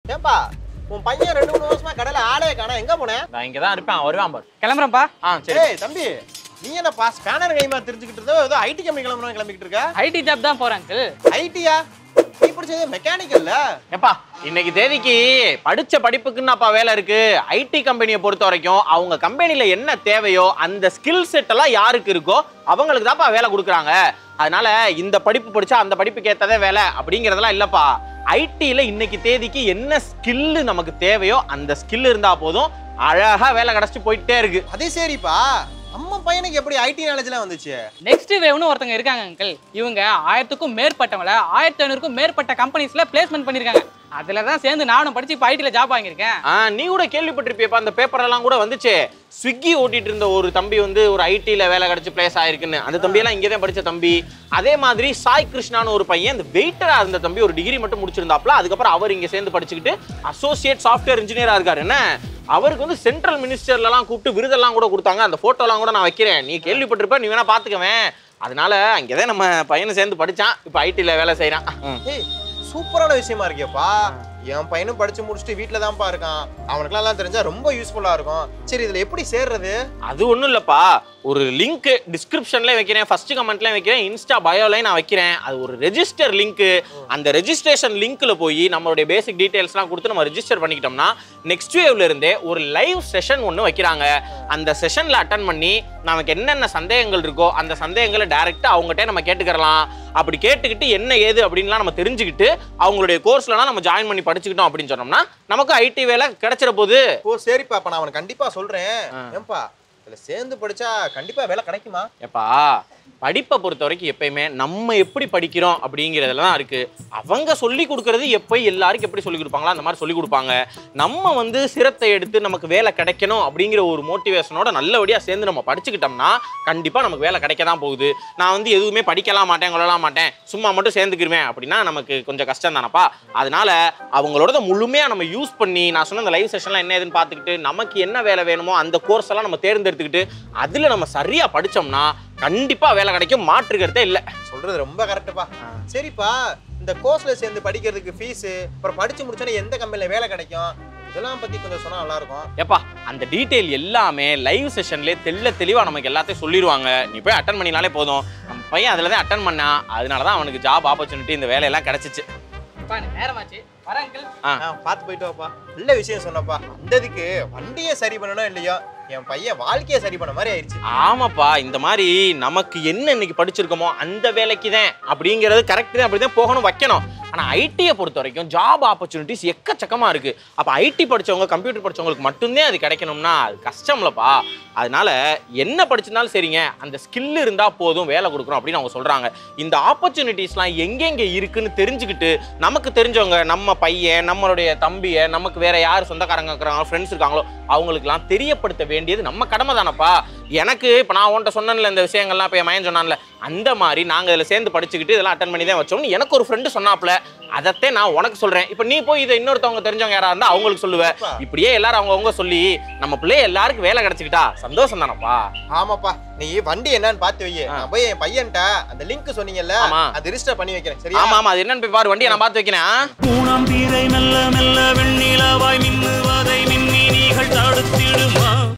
ஏன்பா உன் பையன் ரெண்டு மூணு வருஷமா கடையில ஆளே காணா எங்க போனேன் நான் இங்கே தான் இருப்பேன் வருவான் பாரு கிளம்புறேன்ப்பா ஆ சரி ஏய் தம்பி நீ என்னப்பா ஸ்கேனர் கைமா தெரிஞ்சுக்கிட்டு இருந்தோ ஏதோ ஐடி கம்பெனி கிளம்பணும் கிளம்பிக்கிட்டு இருக்க ஐடி ஜாப் தான் போறேன் அங்கிள் ஐடியா நீ படிச்சது மெக்கானிக்கல்ல ஏப்பா இன்னைக்கு தேதிக்கு படிச்ச படிப்புக்குன்னாப்பா வேலை இருக்கு ஐடி கம்பெனியை பொறுத்த வரைக்கும் அவங்க கம்பெனில என்ன தேவையோ அந்த ஸ்கில் செட் எல்லாம் யாருக்கு இருக்கோ அவங்களுக்கு தான்ப்பா வேலை கொடுக்குறாங்க அதனால இந்த படிப்பு படிச்சா அந்த படிப்புக்கு ஏத்ததே வேலை அப்படிங்கறதெல்லாம் இல்லப்பா ஐடில இன்னைக்கு தேதிக்கு என்ன ஸ்கில் நமக்கு தேவையோ அந்த ஸ்கில் இருந்தா போதும் அழகா வேலை கிடைச்சிட்டு போயிட்டே இருக்கு அது சரிப்பா நம்ம பையனுக்கு எப்படி ஐடி நாலேஜ்லாம் வந்துச்சு நெக்ஸ்ட் வேவ்னு ஒருத்தங்க இருக்காங்க அங்கிள் இவங்க ஆயிரத்துக்கும் மேற்பட்டவங்கள ஆயிரத்தி ஐநூறுக்கும் மேற்பட்ட கம்பெனிஸ்ல பிளேஸ்மெண்ட் பண்ணிருக்காங்க அதுல தான் சேர்ந்து நானும் படிச்சு இப்போ ஐடியில் ஜாப் வாங்கியிருக்கேன் ஆ நீ கூட கேள்விப்பட்டிருப்பியப்பா அந்த பேப்பர் எல்லாம் கூட வந்துச்சு ஸ்விக்கி ஓட்டிட்டு இருந்த ஒரு தம்பி வந்து ஒரு ஐடில வேலை கிடைச்சு பிளேஸ் ஆயிருக்குன்னு அந்த தம்பி எல்லாம் இங்கே தான் படிச்ச தம்பி அதே மாதிரி சாய் கிருஷ்ணான்னு ஒரு பையன் இந்த வெயிட்டரா இருந்த தம்பி ஒரு டிகிரி மட்டும் முடிச்சிருந்தாப்ல அதுக்கப்புறம் அவர் இங்க சேர்ந்து படிச்சுக்கிட்டு அசோசியேட் சாஃப்ட்வேர் இன்ஜினியரா இருக்காரு என்ன அவருக்கு வந்து சென்ட்ரல் மினிஸ்டர்லாம் கூப்பிட்டு விருதெல்லாம் கூட கொடுத்தாங்க அந்த போட்டோலாம் கூட நான் வைக்கிறேன் நீ கேள்விப்பட்டிருப்ப நீ வேணா பாத்துக்கவேன் அதனால அங்கேதான் நம்ம பையனை சேர்ந்து படிச்சான் இப்போ ஐடில வேலை செய்யறான் ம். ஏய் சூப்பரான விஷயமா இருக்கேப்பா என் பையனும் படிச்சு முடிச்சுட்டு வீட்ல தான்ப்பா இருக்கான் அவனுக்குலாம் எல்லாம் தெரிஞ்சா ரொம்ப யூஸ்ஃபுல்லா இருக்கும் சரி இதுல எப்படி சேர்றது அது ஒன்றும் இல்லைப்பா ஒரு லிங்க் டிஸ்கிரிப்ஷன்லேயும் வைக்கிறேன் ஃபர்ஸ்ட் கமெண்ட்லேயும் வைக்கிறேன் இன்ஸ்டா பயோலையும் நான் வைக்கிறேன் அது ஒரு ரெஜிஸ்டர் லிங்க் அந்த ரெஜிஸ்ட்ரேஷன் லிங்க்ல போய் நம்மளுடைய பேசிக் டீடைல்ஸ்லாம் கொடுத்து நம்ம ரெஜிஸ்டர் பண்ணிக்கிட்டோம்னா நெக்ஸ்ட் வேவ்ல இருந்தே ஒரு லைவ் செஷன் ஒன்று வைக்கிறாங்க அந்த செஷன்ல அட்டன் பண்ணி நமக்கு என்னென்ன சந்தேகங்கள் இருக்கோ அந்த சந்தேகங்களை டைரெக்டாக அவங்ககிட்ட நம்ம கேட்டுக்கிறலாம் அப்படி கேட்டுக்கிட்டு என்ன ஏது அப்படின்லாம் நம்ம தெரிஞ்சுக்கிட்டு அவங்களுடைய கோர்ஸ்லாம் நம்ம ஜாயின் பண்ணி படிச்சுக்கிட்டோம் அப்படின்னு சொன்னோம்னா நமக்கு ஐடி வேலை கிடைச்சிட போகுது ஓ சரிப்பா அப்ப நான் அவனுக்கு கண்டிப்பா சொல்றேன் ஏன்பா இதுல சேர்ந்து படிச்சா கண்டிப்பா வேலை கிடைக்குமா எப்பா படிப்பை பொறுத்த வரைக்கும் எப்பயுமே நம்ம எப்படி படிக்கிறோம் அப்படிங்கிறதுல தான் இருக்கு அவங்க சொல்லி கொடுக்கறது எப்போ எல்லாருக்கும் எப்படி சொல்லி கொடுப்பாங்களோ அந்த மாதிரி சொல்லி கொடுப்பாங்க நம்ம வந்து சிரத்தை எடுத்து நமக்கு வேலை கிடைக்கணும் அப்படிங்கிற ஒரு மோட்டிவேஷனோட நல்லபடியாக சேர்ந்து நம்ம படிச்சுக்கிட்டோம்னா கண்டிப்பாக நமக்கு வேலை கிடைக்க தான் போகுது நான் வந்து எதுவுமே படிக்கலாம் மாட்டேன் கொள்ளலாம் மாட்டேன் சும்மா மட்டும் சேர்ந்துக்கிருவேன் அப்படின்னா நமக்கு கொஞ்சம் கஷ்டம் தானப்பா அதனால அவங்களோட முழுமையாக நம்ம யூஸ் பண்ணி நான் சொன்ன அந்த லைவ் செஷன்லாம் என்ன ஏதுன்னு பார்த்துக்கிட்டு நமக்கு என்ன வேலை வேணுமோ அந்த கோர்ஸ் எல்லாம் நம்ம தேர்ந்தெடுத்துக்கிட்டு அதில் நம்ம சரியாக படிச்சோம்னா கண்டிப்பாக வேலை கிடைக்கும் மாற்றுக்கிறதே இல்லை சொல்றது ரொம்ப கரெக்டுப்பா சரிப்பா இந்த கோர்ஸ்ல சேர்ந்து படிக்கிறதுக்கு ஃபீஸ் அப்புறம் படிச்சு முடிச்சோன்னே எந்த கம்பெனில வேலை கிடைக்கும் இதெல்லாம் பத்தி கொஞ்சம் சொன்னா நல்லா இருக்கும் ஏப்பா அந்த டீட்டெயில் எல்லாமே லைவ் செஷன்லேயே தெள்ள தெளிவாக நமக்கு எல்லாத்தையும் சொல்லிடுவாங்க நீ போய் அட்டன் பண்ணினாலே போதும் நம்ம பையன் அதில் தான் அட்டன் பண்ணா அதனால தான் அவனுக்கு ஜாப் ஆப்பர்ச்சுனிட்டி இந்த வேலையெல்லாம் கிடைச்சிச்சு அப்பா எனக்கு நேரமாச்சு வரேன் அங்கிள் ஆ ஆ, பார்த்து போயிட்டு வாப்பா நல்ல விஷயம் சொன்னப்பா அந்ததுக்கு வண்டியை சரி பண்ணணும் இல்லையோ என் பையன் வாழ்க்கையை சரி பண்ண மாதிரி ஆயிடுச்சு ஆமாப்பா இந்த மாதிரி நமக்கு என்ன இன்னைக்கு படிச்சிருக்கோமோ அந்த வேலைக்கு தான் அப்படிங்கிறது கரெக்ட் தான் அப்படி தான் போகணும் வைக்கணும் ஆனால் ஐடியை பொறுத்த வரைக்கும் ஜாப் ஆப்பர்ச்சுனிட்டிஸ் எக்கச்சக்கமாக இருக்குது அப்போ ஐடி படிச்சவங்க கம்ப்யூட்டர் படிச்சவங்களுக்கு மட்டும்தான் அது கிடைக்கணும்னா அது கஷ்டம்லப்பா அதனால என்ன படிச்சிருந்தாலும் சரிங்க அந்த ஸ்கில் இருந்தால் போதும் வேலை கொடுக்குறோம் அப்படின்னு அவங்க சொல்கிறாங்க இந்த ஆப்பர்ச்சுனிட்டிஸ்லாம் எங்கெங்கே இருக்குன்னு தெரிஞ்சுக்கிட்டு நமக்கு தெரிஞ்சவங்க நம்ம பையன் நம்மளுடைய தம்பியை நமக்கு வேற யார் சொந்தக்காரங்க இருக்கிறாங்களோ ஃப்ரெண்ட்ஸ் இருக்காங்களோ அவங்களுக்குலாம் தெரியப்படுத்த வேண்டியது நம்ம கடமை தானப்பா எனக்கு இப்போ நான் உன்ட்ட சொன்னேன்ல இந்த விஷயங்கள்லாம் இப்போ என் மயன் சொன்னான்ல அந்த மாதிரி நாங்கள் இதில் சேர்ந்து படிச்சுக்கிட்டு இதெல்லாம் அட்டன் பண்ணி தான் வச்சோம்னு எனக்கு ஒரு ஃப்ரெண்டு சொன்னாப்ல அதத்தே நான் உனக்கு சொல்கிறேன் இப்போ நீ போய் இதை இன்னொருத்தவங்க தெரிஞ்சவங்க யாராக இருந்தால் அவங்களுக்கு சொல்லுவேன் இப்படியே எல்லாரும் அவங்கவுங்க சொல்லி நம்ம பிள்ளைய எல்லாருக்கும் வேலை கிடைச்சிக்கிட்டா சந்தோஷம் தானப்பா ஆமாப்பா நீ வண்டி என்னன்னு பார்த்து வை நான் போய் என் பையன்ட்ட அந்த லிங்க் சொன்னீங்கல்ல ஆமா. அது ரிஜிஸ்டர் பண்ணி வைக்கிறேன் சரியா ஆமா ஆமா அது என்னன்னு போய் பாரு வண்டியை நான் பார்த்து வைக்கிறேன் மூணாம் பீரை மெல்ல மெல்ல வெண்ணிலவாய் மின்னுவதை மின்னினிகள் தடுத்திடுமா